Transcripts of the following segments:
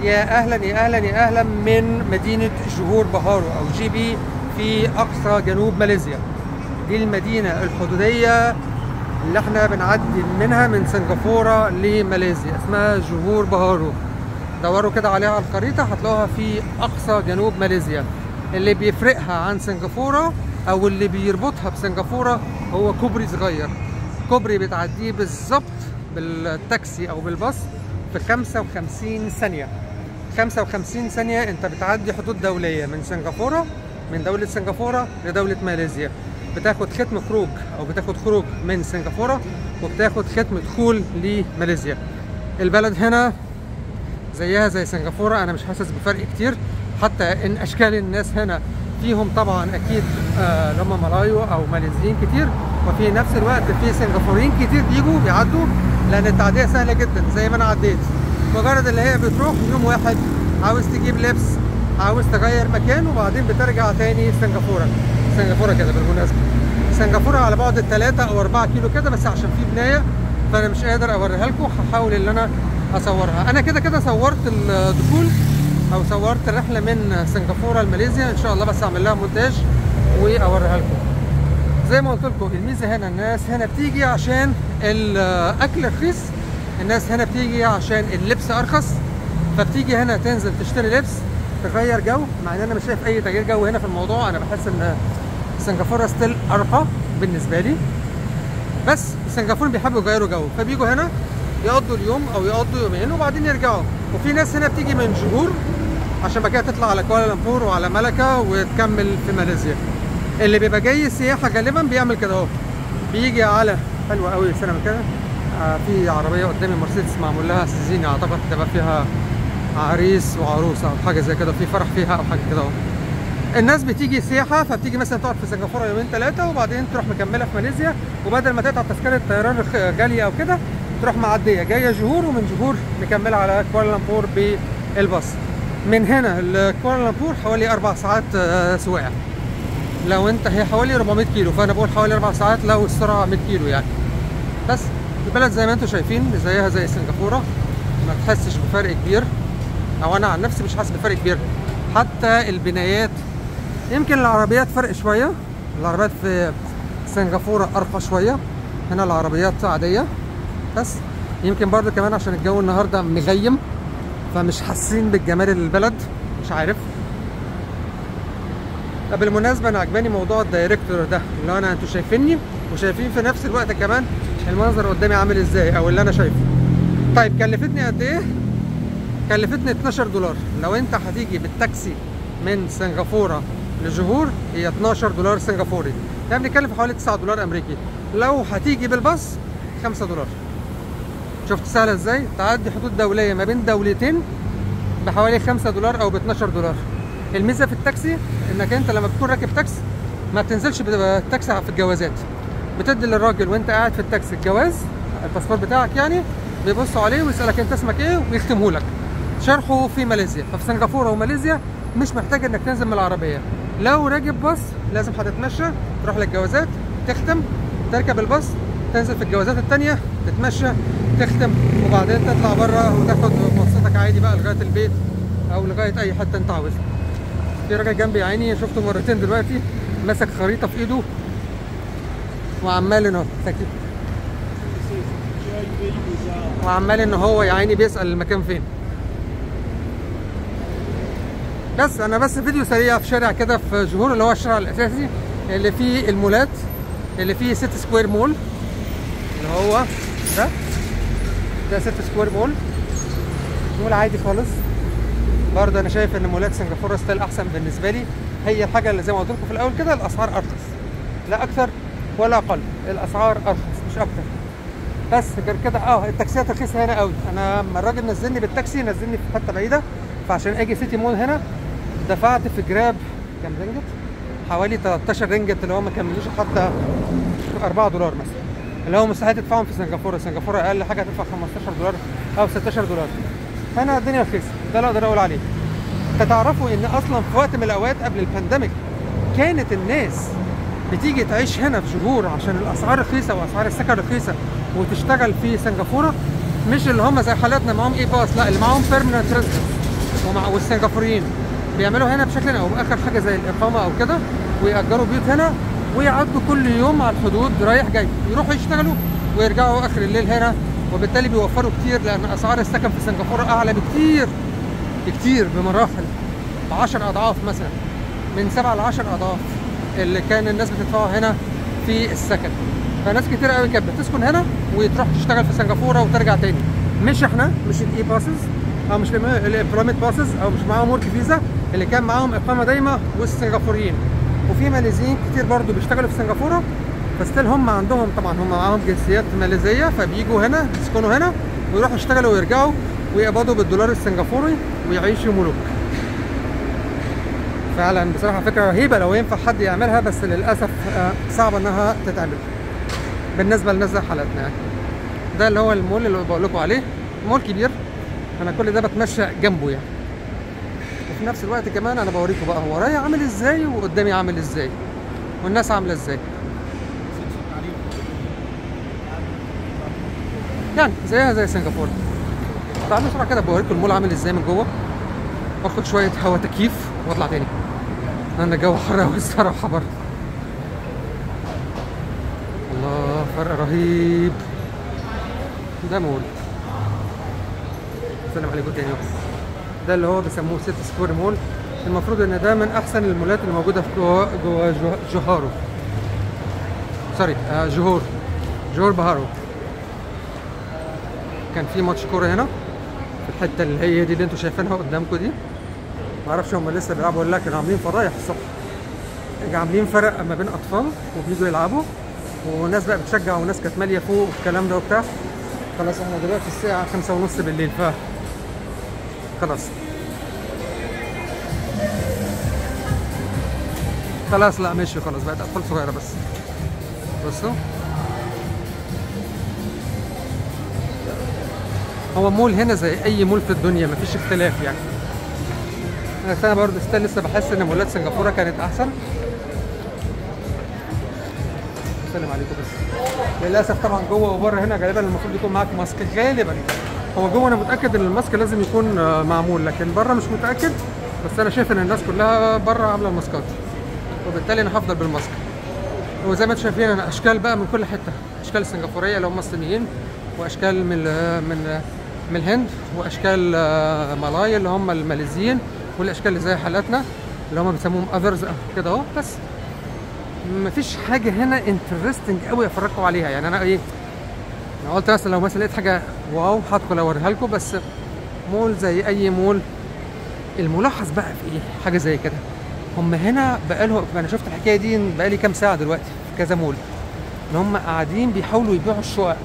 يا اهلا يا اهلا يا اهلا من مدينه جهور بهارو او جي بي في اقصى جنوب ماليزيا دي المدينه الحدوديه اللي احنا بنعدي منها من سنغافوره لماليزيا اسمها جهور بهارو دوروا كده عليها على الخريطه هتلاقوها في اقصى جنوب ماليزيا اللي بيفرقها عن سنغافوره او اللي بيربطها بسنغافوره هو كوبري صغير كوبري بتعديه بالظبط بالتاكسي او بالباص في 55 ثانيه 55 ثانيه انت بتعدي حدود دوليه من سنغافوره من دوله سنغافوره لدوله ماليزيا بتاخد ختم خروج او بتاخد خروج من سنغافوره وبتاخد ختم دخول لماليزيا البلد هنا زيها زي سنغافوره انا مش حاسس بفرق كتير حتى ان اشكال الناس هنا فيهم طبعا اكيد آه اللي هم ملايو او ماليزيين كتير وفي نفس الوقت في سنغافوريين كتير بيجوا بيعدوا لان التعديه سهله جدا زي ما انا عديت مجرد اللي هي بتروح يوم واحد عاوز تجيب لبس عاوز تغير مكان وبعدين بترجع تاني سنغافوره سنغافوره كده بالمناسبه سنغافوره على بعد 3 او 4 كيلو كده بس عشان في بنايه فانا مش قادر اوريها لكم هحاول ان انا اصورها انا كده كده صورت الدخول او صورت الرحله من سنغافوره لماليزيا ان شاء الله بس اعمل لها مونتاج واوريها لكم زي ما قلت لكم الميزه هنا الناس هنا بتيجي عشان الاكل رخيص الناس هنا بتيجي عشان اللبس ارخص فبتيجي هنا تنزل تشتري لبس تغير جو مع ان انا مش شايف اي تغيير جو هنا في الموضوع انا بحس ان سنغافوره ستيل ارقى بالنسبه لي بس السنغافوريين بيحبوا يغيروا جو فبيجوا هنا يقضوا اليوم او يقضوا يومين وبعدين يرجعوا وفي ناس هنا بتيجي من جهور عشان بعد كده تطلع على كوالالمبور وعلى ملكه وتكمل في ماليزيا اللي بيبقى جاي سياحه غالبا بيعمل كده اهو بيجي على حلوه قوي سنه من كده آه في عربيه قدامي مرسيدس معمول لها سيزيني اعتقد تبقى فيها عريس وعروسه او حاجه زي كده في فرح فيها او حاجه كده اهو الناس بتيجي سياحه فبتيجي مثلا تقعد في سنغافوره يومين ثلاثه وبعدين تروح مكمله في ماليزيا وبدل ما تقطع تذكره طيران غاليه او كده تروح معديه جايه جهور ومن جهور مكمله على كوالالمبور بالباص من هنا لكوالالمبور حوالي اربع ساعات سواقه لو انت هي حوالي 400 كيلو فانا بقول حوالي اربع ساعات لو السرعه 100 كيلو يعني بس البلد زي ما انتم شايفين زيها زي سنغافوره ما تحسش بفرق كبير او انا عن نفسي مش حاسس بفرق كبير حتى البنايات يمكن العربيات فرق شويه العربيات في سنغافوره ارقى شويه هنا العربيات عاديه بس يمكن برضه كمان عشان الجو النهارده مغيم فمش حاسين بالجمال البلد مش عارف بالمناسبة أنا عجباني موضوع الدايركتور ده اللي هو أنا أنتوا شايفيني وشايفين في نفس الوقت كمان المنظر قدامي عامل إزاي أو اللي أنا شايفه. طيب كلفتني قد إيه؟ كلفتني 12 دولار لو أنت هتيجي بالتاكسي من سنغافورة لجهور هي 12 دولار سنغافوري يعني بنتكلم في حوالي 9 دولار أمريكي لو هتيجي بالباص 5 دولار شفت سهلة إزاي؟ تعدي حدود دولية ما بين دولتين بحوالي 5 دولار أو ب 12 دولار الميزه في التاكسي انك انت لما بتكون راكب تاكسي ما بتنزلش بالتاكسي في الجوازات بتدي للراجل وانت قاعد في التاكسي الجواز الباسبور بتاعك يعني بيبصوا عليه ويسالك انت اسمك ايه ويختمه لك شرحه في ماليزيا ففي سنغافوره وماليزيا مش محتاج انك تنزل من العربيه لو راكب باص لازم هتتمشى تروح للجوازات تختم تركب الباص تنزل في الجوازات التانية تتمشى تختم وبعدين تطلع بره وتاخد مواصلاتك عادي بقى لغايه البيت او لغايه اي حته انت عاوزها في راجل جنبي عيني شفته مرتين دلوقتي ماسك خريطه في ايده وعمال انه تكيب وعمال ان هو يا عيني بيسال المكان فين بس انا بس فيديو سريع في شارع كده في جهور اللي هو الشارع الاساسي اللي فيه المولات اللي فيه ست سكوير مول اللي هو ده ده ست سكوير مول مول عادي خالص برضه انا شايف ان مولات سنغافوره ستيل احسن بالنسبه لي هي الحاجه اللي زي ما قلت لكم في الاول كده الاسعار ارخص لا اكثر ولا اقل الاسعار ارخص مش اكتر بس غير كده اه التاكسيات رخيصه هنا قوي انا لما الراجل نزلني بالتاكسي نزلني في حته بعيده فعشان اجي سيتي مول هنا دفعت في جراب كام رينجت حوالي 13 رينجت اللي هو ما كملوش حتى 4 دولار مثلا اللي هو مستحيل تدفعهم في سنغافوره سنغافوره اقل حاجه هتدفع 15 دولار او 16 دولار هنا الدنيا رخيصه ده اللي اقدر اقول عليه تعرفوا ان اصلا في وقت من الاوقات قبل البانديميك كانت الناس بتيجي تعيش هنا في جهور عشان الاسعار رخيصه واسعار السكن رخيصه وتشتغل في سنغافوره مش اللي هم زي حالاتنا معاهم اي باس لا اللي معاهم بيرمننت ريزيدنس ومع والسنغافوريين بيعملوا هنا بشكل او باخر حاجه زي الاقامه او كده ويأجروا بيوت هنا ويعدوا كل يوم على الحدود رايح جاي يروحوا يشتغلوا ويرجعوا اخر الليل هنا وبالتالي بيوفروا كتير لان اسعار السكن في سنغافوره اعلى بكتير بكتير بمراحل ب 10 اضعاف مثلا من 7 ل 10 اضعاف اللي كان الناس بتدفعه هنا في السكن فناس كتير قوي كانت بتسكن هنا وتروح تشتغل في سنغافوره وترجع تاني مش احنا مش الاي باسز او مش الامبلويمنت باسز او مش معاهم ورك فيزا اللي كان معاهم اقامه دايمه والسنغافوريين وفي ماليزيين كتير برضو بيشتغلوا في سنغافوره فستيل هم عندهم طبعا هم معاهم جنسيات ماليزيه فبيجوا هنا يسكنوا هنا ويروحوا يشتغلوا ويرجعوا ويقبضوا بالدولار السنغافوري ويعيشوا ملوك فعلا بصراحه فكره رهيبه لو ينفع حد يعملها بس للاسف آه، صعب انها تتعمل بالنسبه للناس زي حالتنا يعني ده اللي هو المول اللي بقول لكم عليه مول كبير انا كل ده بتمشى جنبه يعني وفي نفس الوقت كمان انا بوريكم بقى هو ورايا عامل ازاي وقدامي عامل ازاي والناس عامله ازاي يعني زيها زي سنغافوره تعالوا بسرعه كده بوريكم المول عامل ازاي من جوه واخد شويه هوا تكييف واطلع تاني لان الجو حر قوي الصراحه بره الله فرق رهيب ده مول السلام عليكم تاني ده اللي هو بيسموه سيتي سكوير مول المفروض ان ده من احسن المولات اللي موجوده في جوه جوه جو- جوهارو سوري آه جوهور جوهور بهارو كان في ماتش كوره هنا في الحته اللي هي دي اللي انتوا شايفينها قدامكم دي معرفش هم لسه بيلعبوا ولا لا كانوا عاملين فضايح الصبح كانوا عاملين فرق ما بين اطفال وبيجوا يلعبوا وناس بقى بتشجع وناس كانت ماليه فوق والكلام ده وبتاع خلاص احنا دلوقتي الساعه خمسة ونص بالليل ف خلاص خلاص لا ماشي خلاص بقت اطفال صغيره بس بصوا هو مول هنا زي اي مول في الدنيا مفيش اختلاف يعني بس انا برضه ستيل لسه بحس ان مولات سنغافوره كانت احسن السلام عليكم بس للاسف طبعا جوه وبره هنا غالبا المفروض يكون معاك ماسك غالبا هو جوه انا متاكد ان الماسك لازم يكون آه، معمول لكن بره مش متاكد بس انا شايف ان الناس كلها بره عامله الماسكات وبالتالي انا هفضل بالماسك وزي ما انتم شايفين انا اشكال بقى من كل حته اشكال سنغافوريه اللي هم الصينيين واشكال من من من الهند واشكال آه، مالاي اللي هم الماليزيين والاشكال اللي زي حالاتنا اللي هم بيسموهم اذرز كده اهو بس مفيش حاجه هنا انترستنج قوي افرجكم عليها يعني انا ايه انا قلت مثلا لو مثلا لقيت حاجه واو هدخل اوريها لكم بس مول زي اي مول الملاحظ بقى في ايه حاجه زي كده هم هنا بقالهم انا شفت الحكايه دي بقالي كام ساعه دلوقتي في كذا مول ان هم قاعدين بيحاولوا يبيعوا الشقق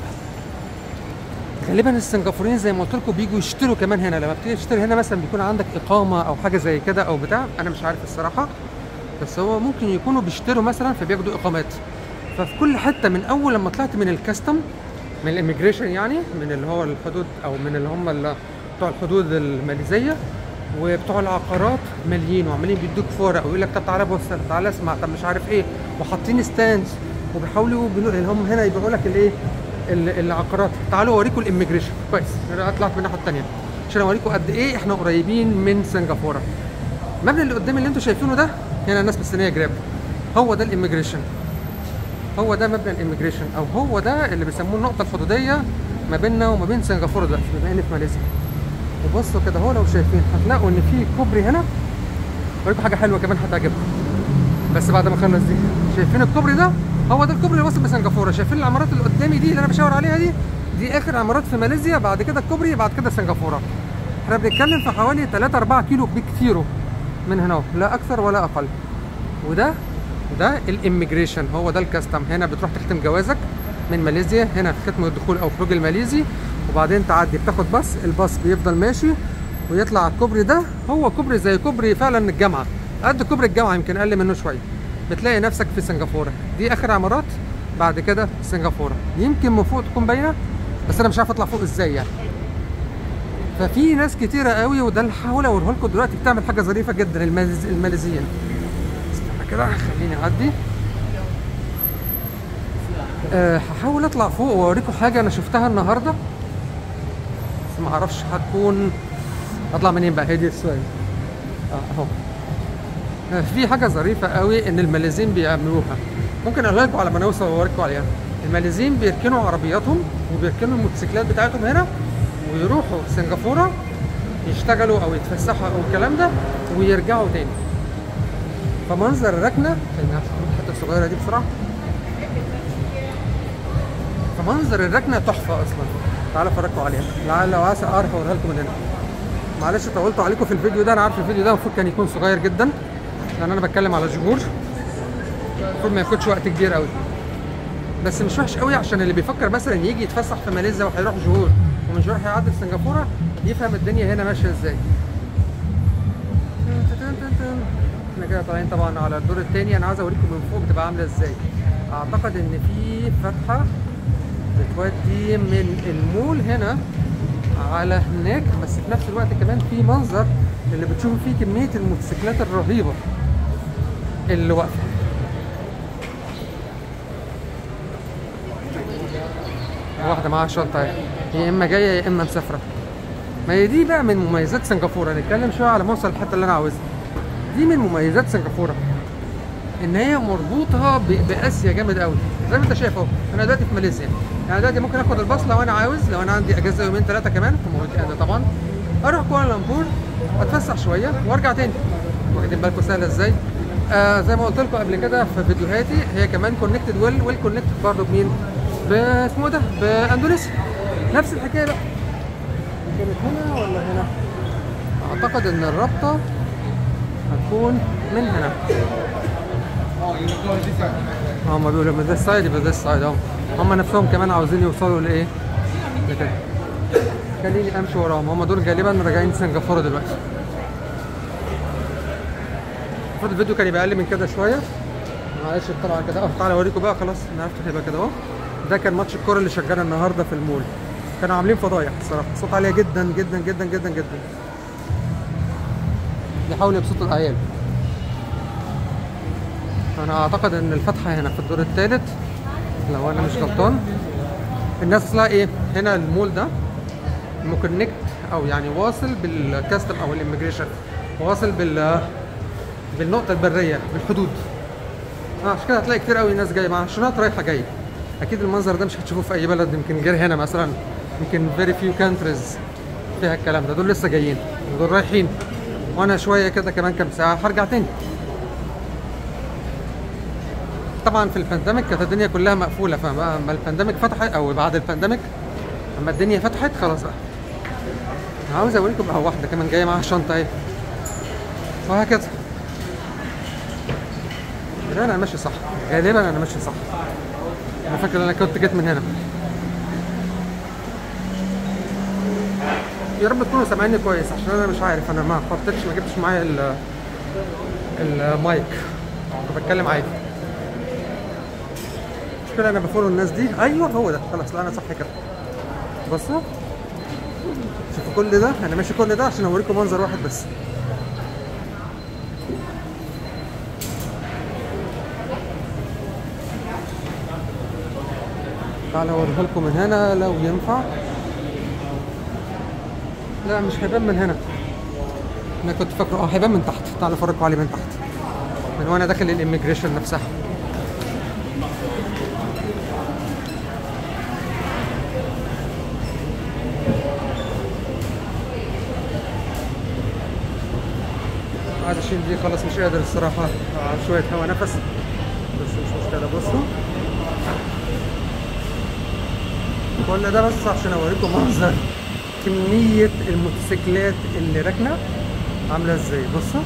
غالبا السنغافوريين زي ما قلت لكم بيجوا يشتروا كمان هنا لما بتيجي تشتري هنا مثلا بيكون عندك اقامه او حاجه زي كده او بتاع انا مش عارف الصراحه بس هو ممكن يكونوا بيشتروا مثلا فبياخدوا اقامات ففي كل حته من اول لما طلعت من الكاستم من الاميجريشن يعني من اللي هو الحدود او من اللي هم اللي بتوع الحدود الماليزيه وبتوع العقارات ماليين وعمالين بيدوك فورق ويقول لك طب تعالى بص تعالى اسمع طب مش عارف ايه وحاطين ستاندز وبيحاولوا بنو- اللي هم هنا يبيعوا لك الايه ال- العقارات تعالوا اوريكم الاميجريشن كويس انا طلعت من الناحيه الثانيه عشان اوريكم قد ايه احنا قريبين من سنغافوره المبنى اللي قدامي اللي انتم شايفينه ده هنا الناس مستنيه جراب هو ده الاميجريشن هو ده مبنى الاميجريشن او هو ده اللي بيسموه النقطه الحدوديه ما بيننا وما بين سنغافوره دلوقتي بما ان في ماليزيا وبصوا كده هو لو شايفين هتلاقوا ان في كوبري هنا اوريكم حاجه حلوه كمان هتعجبكم بس بعد ما اخلص دي شايفين الكوبري ده هو ده الكوبري اللي وصل بسنغافوره شايفين العمارات اللي قدامي دي اللي انا بشاور عليها دي دي اخر عمارات في ماليزيا بعد كده الكوبري بعد كده سنغافوره احنا بنتكلم في حوالي 3 4 كيلو بكتيرو من هنا أهو، لا اكثر ولا اقل وده ده الاميجريشن هو ده الكاستم هنا بتروح تختم جوازك من ماليزيا هنا ختم الدخول او خروج الماليزي وبعدين تعدي بتاخد باص الباص بيفضل ماشي ويطلع على الكوبري ده هو كوبري زي كوبري فعلا الجامعه قد كوبري الجامعه يمكن اقل منه شويه بتلاقي نفسك في سنغافوره دي اخر عمارات بعد كده سنغافوره يمكن من فوق تكون باينه بس انا مش عارف اطلع فوق ازاي يعني ففي ناس كتيرة قوي وده اللي هحاول اوريه لكم دلوقتي بتعمل حاجة ظريفة جدا الماليز... الماليزيين استنى كده خليني اعدي أه هحاول اطلع فوق واوريكم حاجة انا شفتها النهاردة بس ما اعرفش هتكون اطلع منين بقى هي دي السؤال اه اهو آه، في حاجه ظريفه قوي ان الماليزيين بيعملوها ممكن اقول لكم على ما نوصل واوريكم عليها الماليزيين بيركنوا عربياتهم وبيركنوا الموتوسيكلات بتاعتهم هنا ويروحوا سنغافوره يشتغلوا او يتفسحوا او الكلام ده ويرجعوا تاني فمنظر الركنه خليني أفتح الحته الصغيره دي بسرعه فمنظر الركنه تحفه اصلا تعالوا افرجكم عليها لعل لو عايز اعرف اوريها لكم من هنا معلش طولت عليكم في الفيديو ده انا عارف الفيديو ده المفروض كان يكون صغير جدا لان انا بتكلم على جمهور المفروض ما ياخدش وقت كبير قوي بس مش وحش قوي عشان اللي بيفكر مثلا يجي يتفسح في ماليزيا وهيروح جهور ومش هيروح يعدي في سنغافوره يفهم الدنيا هنا ماشيه ازاي احنا كده طالعين طبعا على الدور الثاني انا عايز اوريكم من فوق بتبقى عامله ازاي اعتقد ان في فتحه بتودي من المول هنا على هناك بس في نفس الوقت كمان في منظر اللي بتشوفوا فيه كميه الموتوسيكلات الرهيبه اللي واقفه واحده معاها شنطه اهي يا اما جايه يا اما مسافره ما هي دي بقى من مميزات سنغافوره نتكلم شويه على ما اوصل الحته اللي انا عاوزها دي من مميزات سنغافوره ان هي مربوطه ب- باسيا جامد قوي زي ما انت شايف اهو انا دلوقتي في ماليزيا انا دلوقتي ممكن اخد الباص لو انا عاوز لو انا عندي اجازه يومين ثلاثه كمان في موت انا طبعا اروح كوالالمبور اتفسح شويه وارجع تاني واخدين بالكم سهله ازاي آه زي ما قلت لكم قبل كده في فيديوهاتي هي كمان كونكتد ويل ويل كونكتد برضه بمين؟ باسمه ده باندونيسيا نفس الحكايه بقى كانت هنا ولا هنا؟ اعتقد ان الرابطه هتكون من هنا هما بيقولوا من ذا السايد يبقى ذا السايد اهو هما نفسهم كمان عاوزين يوصلوا لايه؟ لكده خليني امشي وراهم هما دول غالبا راجعين سنغافوره دلوقتي المفروض الفيديو كان يبقى اقل من كده شويه معلش طبعا كده اه تعالى اوريكم بقى خلاص انا عرفت هيبقى كده اهو ده كان ماتش الكوره اللي شغال النهارده في المول كانوا عاملين فضايح الصراحه صوت عاليه جدا جدا جدا جدا جدا بيحاولوا يبسطوا العيال انا اعتقد ان الفتحه هنا في الدور الثالث لو انا مش غلطان الناس اصلها ايه هنا المول ده مكونكت او يعني واصل بالكاستم او الاميجريشن واصل بال بالنقطه البريه بالحدود اه عشان كده هتلاقي كتير قوي ناس جايه مع شنط رايحه جايه اكيد المنظر ده مش هتشوفوه في اي بلد يمكن غير هنا مثلا يمكن فيري فيو كانتريز فيها الكلام ده دول لسه جايين دول رايحين وانا شويه كده كمان كام ساعه هرجع تاني طبعا في البانديميك كانت الدنيا كلها مقفوله فما اما البانديميك فتحت او بعد البانديميك اما الدنيا فتحت خلاص بقى عاوز اوريكم اهو واحده كمان جايه معاها شنطه اهي وهكذا غالبا انا ماشي صح غالبا انا ماشي صح انا فاكر ان انا كنت جيت من هنا يا رب تكونوا سامعيني كويس عشان انا مش عارف انا ما حطيتش ما جبتش معايا ال المايك كنت بتكلم عادي مش كده انا بفولو الناس دي ايوه هو ده خلاص لا انا صح كده بصوا شوفوا كل ده انا ماشي كل ده عشان اوريكم منظر واحد بس تعالى اوريها لكم من هنا لو ينفع لا مش هيبان من هنا انا كنت فاكره اه هيبان من تحت تعالى افرجكم عليه من تحت من وانا داخل الاميجريشن نفسها عايز اشيل دي خلاص مش قادر الصراحه آه، شويه هوا نفس بس مش مشكله بصوا كل ده بس عشان اوريكم منظر كمية الموتوسيكلات اللي راكنة عاملة ازاي بصوا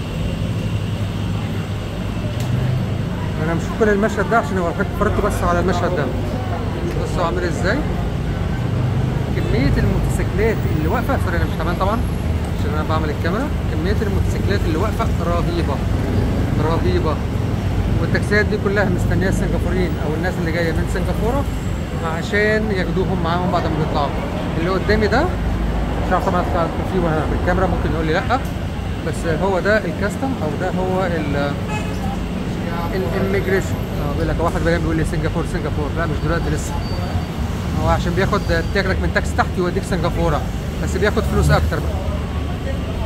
انا مش كل المشهد ده عشان اوريكم اتفرجتوا بس على المشهد ده بصوا عامل ازاي كمية الموتوسيكلات اللي واقفة سوري انا مش كمان طبعا عشان انا بعمل الكاميرا كمية الموتوسيكلات اللي واقفة رهيبة رهيبة والتاكسيات دي كلها مستنية السنغافوريين او الناس اللي جاية من سنغافورة عشان ياخدوهم معاهم بعد ما بيطلعوا اللي قدامي ده مش عارف طبعا هتطلع فيه وانا بالكاميرا ممكن يقول لي لا بس هو ده الكاستم او ده هو ال الاميجريشن اه بيقول لك واحد بقى بيقول لي سنغافور سنغافور لا مش دلوقتي لسه هو عشان بياخد تاخدك من تاكسي تحت يوديك سنغافوره بس بياخد فلوس اكتر بقى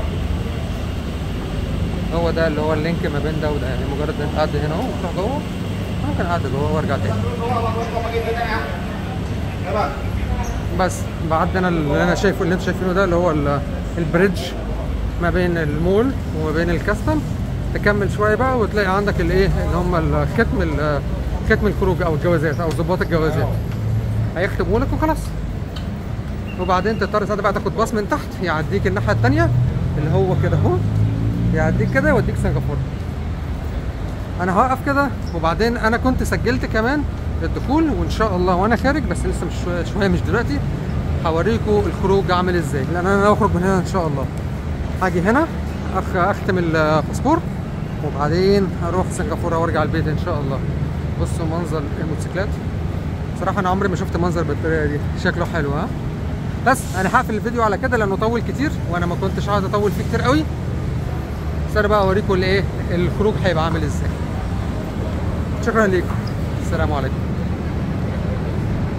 هو ده اللي هو اللينك ما بين ده وده يعني مجرد ان انت تعدي هنا اهو وتروح جوه ممكن اعدي جوه وارجع تاني بس بعد انا اللي انا شايفه اللي انتوا شايفينه ده اللي هو ال- البريدج ما بين المول وما بين الكاستم تكمل شويه بقى وتلاقي عندك الايه اللي هم الختم ال- ختم الخروج او الجوازات او ظباط الجوازات هيختموا لك وخلاص وبعدين تضطر ساعتها بقى تاخد باص من تحت يعديك الناحيه التانيه اللي هو كده اهو يعديك كده يوديك سنغافوره انا هوقف كده وبعدين انا كنت سجلت كمان الدخول وان شاء الله وانا خارج بس لسه مش شويه, شوية مش دلوقتي هوريكم الخروج عامل ازاي لان انا اخرج من هنا ان شاء الله هاجي هنا أخ اختم الباسبور وبعدين هروح سنغافوره وارجع البيت ان شاء الله بصوا منظر الموتوسيكلات بصراحه انا عمري ما شفت منظر بالطريقه دي شكله حلو ها بس انا هقفل الفيديو على كده لانه طول كتير وانا ما كنتش عايز اطول فيه كتير قوي بس انا بقى اوريكم الايه الخروج هيبقى عامل ازاي شكرا ليكم السلام عليكم